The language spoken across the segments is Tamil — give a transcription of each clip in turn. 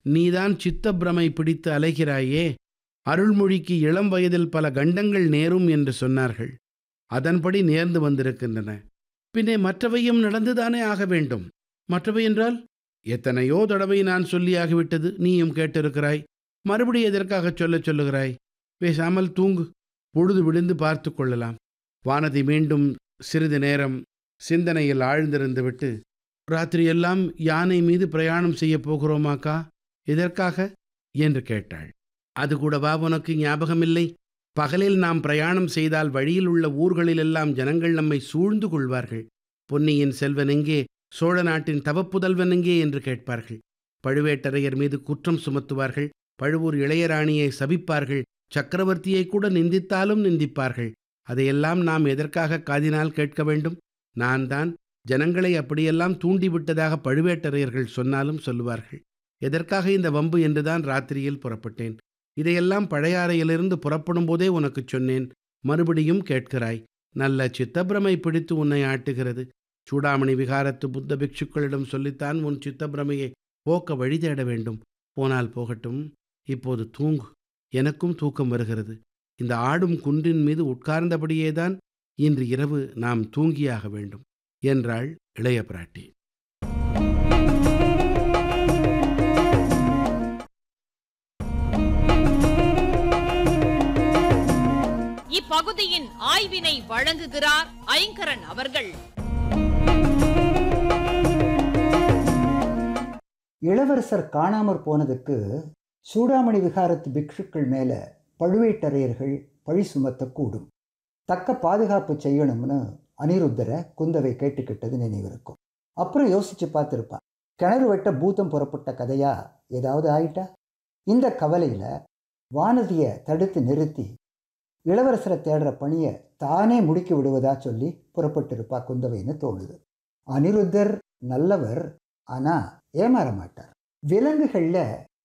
நீதான் சித்தப்பிரமை பிடித்து அலைகிறாயே அருள்மொழிக்கு இளம் வயதில் பல கண்டங்கள் நேரும் என்று சொன்னார்கள் அதன்படி நேர்ந்து வந்திருக்கின்றன பின்னே மற்றவையும் நடந்துதானே ஆக வேண்டும் மற்றவை என்றால் எத்தனையோ தடவை நான் சொல்லியாகிவிட்டது நீயும் கேட்டிருக்கிறாய் மறுபடி எதற்காகச் சொல்லச் சொல்லுகிறாய் பேசாமல் தூங்கு பொழுது விழுந்து பார்த்து கொள்ளலாம் வானதி மீண்டும் சிறிது நேரம் சிந்தனையில் ஆழ்ந்திருந்து விட்டு ராத்திரியெல்லாம் யானை மீது பிரயாணம் செய்யப் போகிறோமாக்கா எதற்காக என்று கேட்டாள் அது கூடவா உனக்கு ஞாபகமில்லை பகலில் நாம் பிரயாணம் செய்தால் வழியில் உள்ள ஊர்களிலெல்லாம் ஜனங்கள் நம்மை சூழ்ந்து கொள்வார்கள் பொன்னியின் செல்வன் எங்கே சோழ நாட்டின் தவப்புதல்வன் எங்கே என்று கேட்பார்கள் பழுவேட்டரையர் மீது குற்றம் சுமத்துவார்கள் பழுவூர் இளையராணியை சபிப்பார்கள் சக்கரவர்த்தியை கூட நிந்தித்தாலும் நிந்திப்பார்கள் அதையெல்லாம் நாம் எதற்காக காதினால் கேட்க வேண்டும் நான் தான் ஜனங்களை அப்படியெல்லாம் தூண்டிவிட்டதாக பழுவேட்டரையர்கள் சொன்னாலும் சொல்லுவார்கள் எதற்காக இந்த வம்பு என்றுதான் ராத்திரியில் புறப்பட்டேன் இதையெல்லாம் பழையாறையிலிருந்து புறப்படும் போதே உனக்குச் சொன்னேன் மறுபடியும் கேட்கிறாய் நல்ல சித்தப்பிரமை பிடித்து உன்னை ஆட்டுகிறது சூடாமணி விகாரத்து புத்த பிக்ஷுக்களிடம் சொல்லித்தான் உன் சித்தப்பிரமையை போக்க வழி தேட வேண்டும் போனால் போகட்டும் இப்போது தூங்கு எனக்கும் தூக்கம் வருகிறது இந்த ஆடும் குன்றின் மீது உட்கார்ந்தபடியேதான் இன்று இரவு நாம் தூங்கியாக வேண்டும் என்றாள் இளைய பிராட்டி இப்பகுதியின் ஆய்வினை வழங்குகிறார் ஐங்கரன் அவர்கள் இளவரசர் காணாமற் போனதுக்கு சூடாமணி விகாரத்து பிக்ஷுக்கள் மேல பழுவேட்டரையர்கள் பழி சுமத்தக்கூடும் தக்க பாதுகாப்பு செய்யணும்னு அனிருத்தரை குந்தவை கேட்டுக்கிட்டது நினைவிருக்கும் அப்புறம் யோசிச்சு பார்த்துருப்பான் கிணறு வெட்ட பூதம் புறப்பட்ட கதையா ஏதாவது ஆயிட்டா இந்த கவலையில வானதியை தடுத்து நிறுத்தி இளவரசரை தேடுற பணியை தானே முடுக்கி விடுவதா சொல்லி புறப்பட்டிருப்பா குந்தவைன்னு தோணுது அனிருத்தர் நல்லவர் ஆனா ஏமாற மாட்டார் விலங்குகளில்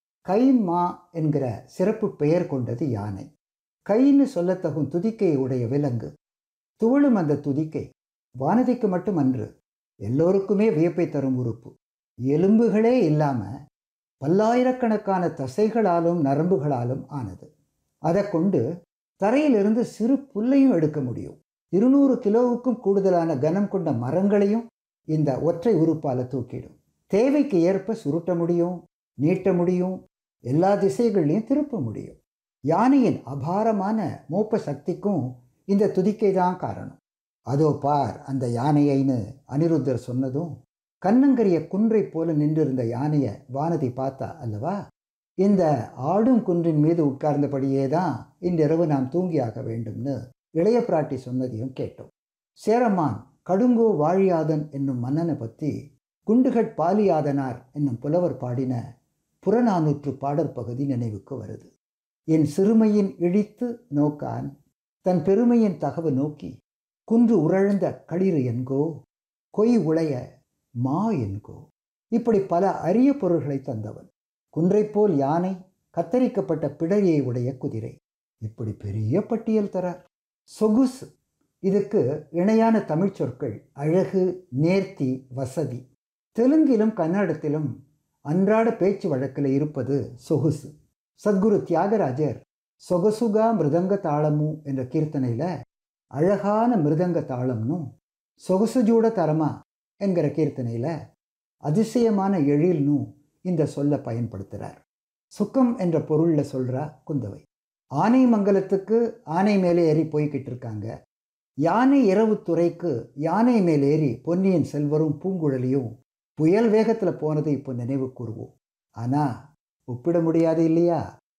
கைமா என்கிற சிறப்பு பெயர் கொண்டது யானை கைன்னு சொல்லத்தகும் துதிக்கையை உடைய விலங்கு துவளும் அந்த துதிக்கை வானதிக்கு மட்டுமன்று எல்லோருக்குமே வியப்பை தரும் உறுப்பு எலும்புகளே இல்லாம பல்லாயிரக்கணக்கான தசைகளாலும் நரம்புகளாலும் ஆனது அதை கொண்டு தரையிலிருந்து சிறு புல்லையும் எடுக்க முடியும் இருநூறு கிலோவுக்கும் கூடுதலான கனம் கொண்ட மரங்களையும் இந்த ஒற்றை உறுப்பால தூக்கிடும் தேவைக்கு ஏற்ப சுருட்ட முடியும் நீட்ட முடியும் எல்லா திசைகள்லையும் திருப்ப முடியும் யானையின் அபாரமான மோப்ப சக்திக்கும் இந்த துதிக்கை தான் காரணம் அதோ பார் அந்த யானையைன்னு அனிருத்தர் சொன்னதும் கண்ணங்கரிய குன்றை போல நின்றிருந்த யானையை வானதி பார்த்தா அல்லவா இந்த ஆடும் குன்றின் மீது உட்கார்ந்தபடியே தான் இன்றிரவு நாம் தூங்கியாக வேண்டும்னு இளைய பிராட்டி சொன்னதையும் கேட்டோம் சேரமான் கடுங்கோ வாழியாதன் என்னும் மன்னனை பற்றி குண்டுகட் பாலியாதனார் என்னும் புலவர் பாடின புறநானூற்று பாடற் பகுதி நினைவுக்கு வருது என் சிறுமையின் இழித்து நோக்கான் தன் பெருமையின் தகவு நோக்கி குன்று உரழ்ந்த களிறு என்கோ கொய் உளைய மா என்கோ இப்படி பல அரிய பொருள்களை தந்தவன் குன்றைப்போல் யானை கத்தரிக்கப்பட்ட பிடரியை உடைய குதிரை இப்படி பெரிய பட்டியல் தரார் சொகுசு இதுக்கு இணையான தமிழ்ச் சொற்கள் அழகு நேர்த்தி வசதி தெலுங்கிலும் கன்னடத்திலும் அன்றாட பேச்சு வழக்கில் இருப்பது சொகுசு சத்குரு தியாகராஜர் சொகசுகா மிருதங்க தாளமு என்ற கீர்த்தனையில் அழகான மிருதங்க தாளம்னும் சொகுசுஜூட தரமா என்கிற கீர்த்தனையில் அதிசயமான எழில்னும் இந்த சொல்ல பயன்படுத்துகிறார் சுக்கம் என்ற பொருளில் சொல்கிறா குந்தவை ஆனை மங்கலத்துக்கு ஆனை மேலே ஏறி போய்கிட்டு இருக்காங்க யானை இரவு துறைக்கு யானை மேல் ஏறி பொன்னியின் செல்வரும் பூங்குழலியும் புயல் வேகத்தில் போனதை இப்போ நினைவு கூறுவோம் ஆனால் ஒப்பிட முடியாது இல்லையா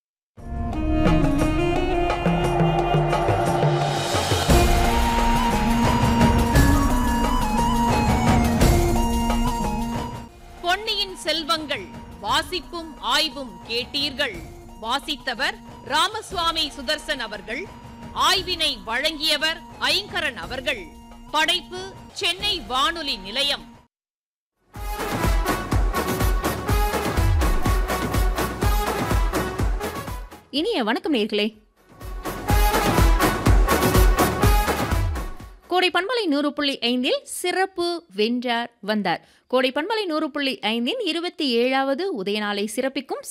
பொன்னியின் செல்வங்கள் வாசிப்பும் ஆய்வும் கேட்டீர்கள் வாசித்தவர் ராமசுவாமி சுதர்சன் அவர்கள் ஆய்வினை வழங்கியவர் ஐங்கரன் அவர்கள் படைப்பு சென்னை வானொலி நிலையம் இனிய வணக்கம் நேர்களே கோடை பண்பலை நூறு புள்ளி ஐந்தில் சிறப்பு வென்றார் வந்தார் கோடை பண்பலை நூறு புள்ளி ஐந்தின் இருபத்தி ஏழாவது உதயநாளை சிறப்பிக்கும்